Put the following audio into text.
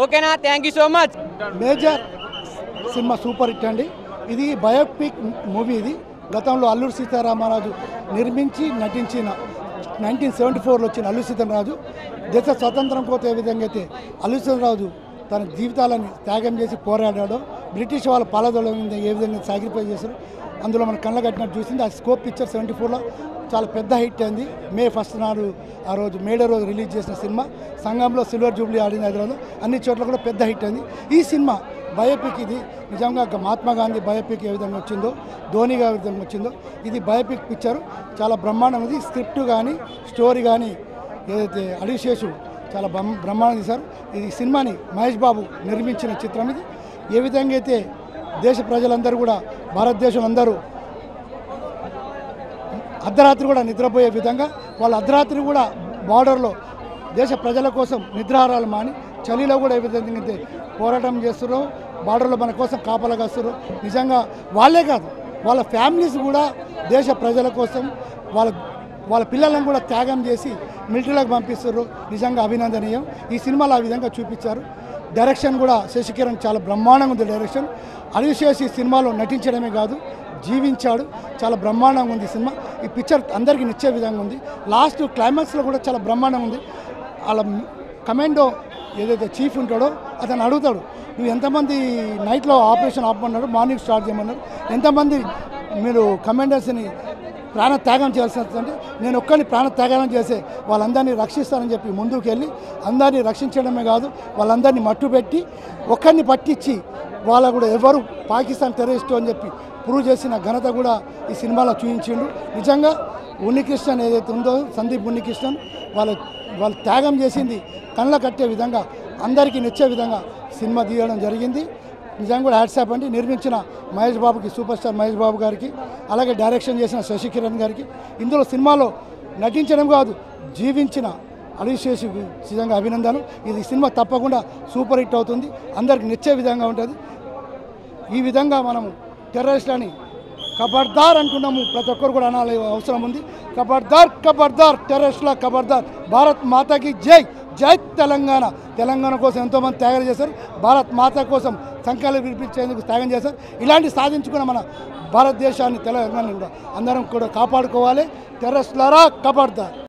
ఓకేనా thank you so much major cinema super hit అండి ఇది బయోపిక్ మూవీ ఇది గతంలో అల్లూరి సీతారామరాజు నిర్మించి నటించిన నైన్టీన్ సెవెంటీ ఫోర్లో వచ్చిన అల్లూరి సీతారామరాజు దేశ స్వతంత్రం కోసం ఏ విధంగా అయితే అల్లూరి సీతారామరాజు తన జీవితాలని త్యాగం చేసి పోరాడాడో బ్రిటిష్ వాళ్ళ పాలదొల మీద ఏ విధంగా సాక్రిఫైస్ చేశారు అందులో మన కళ్ళ కట్టినట్టు చూసింది ఆ స్కోప్ పిక్చర్ సెవెంటీ ఫోర్లో చాలా పెద్ద హిట్ అయింది మే ఫస్ట్ నాడు ఆ రోజు మేడే రోజు రిలీజ్ చేసిన సినిమా సంఘంలో సిల్వర్ జూబ్లీ ఆడింది హైదరాబాద్లో అన్ని చోట్ల కూడా పెద్ద హిట్ అయింది ఈ సినిమా బయోపిక్ ఇది నిజంగా గ- మహాత్మా గాంధీ బయోపిక్ ఏ విధంగా వచ్చిందో ధోని గారి విధంగా వచ్చిందో ఇది బయోపిక్ పిక్చర్ చాలా బ్రహ్మాండం ఉంది స్క్రిప్ట్ కానీ స్టోరీ కానీ ఏదైతే అడిశేషు చాలా బ్రహ్మ బ్రహ్మాండం తీశారు ఇది సినిమాని మహేష్ బాబు నిర్మించిన చిత్రం ఇది ఏ విధంగా అయితే దేశ ప్రజలందరూ కూడా భారతదేశం అందరూ అర్ధరాత్రి కూడా నిద్రపోయే విధంగా వాళ్ళ అర్ధరాత్రి కూడా బార్డర్లో దేశ ప్రజల కోసం నిద్రాహారాలు మాని చలిలో కూడా ఏ విధంగా అయితే పోరాటం చేస్తున్నారో బార్డర్లో మన కోసం కాపలా కాస్తున్నారు నిజంగా వాళ్ళే కాదు వాళ్ళ ఫ్యామిలీస్ కూడా దేశ ప్రజల కోసం వాళ్ళ వాళ్ళ పిల్లలను కూడా త్యాగం చేసి మిలిటరీలోకి పంపిస్తారు నిజంగా అభినందనీయం ఈ సినిమాలో ఆ విధంగా చూపించారు డైరెక్షన్ కూడా శశికిరణ్ చాలా బ్రహ్మాండంగా ఉంది డైరెక్షన్ అడిశేష్ ఈ సినిమాలో నటించడమే కాదు జీవించాడు చాలా బ్రహ్మాండంగా ఉంది ఈ సినిమా ఈ పిక్చర్ అందరికీ నచ్చే విధంగా ఉంది లాస్ట్ క్లైమాక్స్లో కూడా చాలా బ్రహ్మాండంగా ఉంది వాళ్ళ కమాండో ఏదైతే చీఫ్ ఉంటాడో అతను అడుగుతాడు నువ్వు ఎంతమంది నైట్లో ఆపరేషన్ ఆపమన్నాడు మార్నింగ్ స్టార్ట్ చేయమన్నారు ఎంతమంది మీరు కమాండర్స్ని ప్రాణ త్యాగం చేయాల్సి వస్తుందంటే నేను ఒక్కరిని ప్రాణ త్యాగం చేసే వాళ్ళందరినీ రక్షిస్తానని చెప్పి ముందుకు వెళ్ళి అందరినీ రక్షించడమే కాదు వాళ్ళందరినీ మట్టుపెట్టి ఒక్కరిని పట్టించి వాళ్ళ కూడా ఎవరు పాకిస్తాన్ టెర్రరిస్టు అని చెప్పి ప్రూవ్ చేసిన ఘనత కూడా ఈ సినిమాలో చూపించిండు నిజంగా ఉన్నికృష్ణన్ ఏదైతే ఉందో సందీప్ ఉన్నికృష్ణన్ వాళ్ళ వాళ్ళు త్యాగం చేసింది కళ్ళ కట్టే విధంగా అందరికీ నచ్చే విధంగా సినిమా తీయడం జరిగింది నిజంగా కూడా హ్యాట్సాప్ అండి నిర్మించిన మహేష్ బాబుకి సూపర్ స్టార్ మహేష్ బాబు గారికి అలాగే డైరెక్షన్ చేసిన శశి కిరణ్ గారికి ఇందులో సినిమాలో నటించడం కాదు జీవించిన అలిశేషుకి నిజంగా అభినందనలు ఇది సినిమా తప్పకుండా సూపర్ హిట్ అవుతుంది అందరికి నచ్చే విధంగా ఉంటుంది ఈ విధంగా మనము టెర్రరిస్ట్లని కబర్దార్ అంటున్నాము ప్రతి ఒక్కరు కూడా అనాలి అవసరం ఉంది కబర్దార్ కబర్దార్ టెర్రరిస్ట్ల కబర్దార్ భారత్ మాతాకి జై జై తెలంగాణ తెలంగాణ కోసం ఎంతోమంది త్యాగం చేశారు భారత్ మాత కోసం సంఖ్యలు వినిపించేందుకు త్యాగం చేశారు ఇలాంటి సాధించుకున్న మన భారతదేశాన్ని తెలంగాణ కూడా అందరం కూడా కాపాడుకోవాలి టెర్రరిస్టులారా కబర్దార్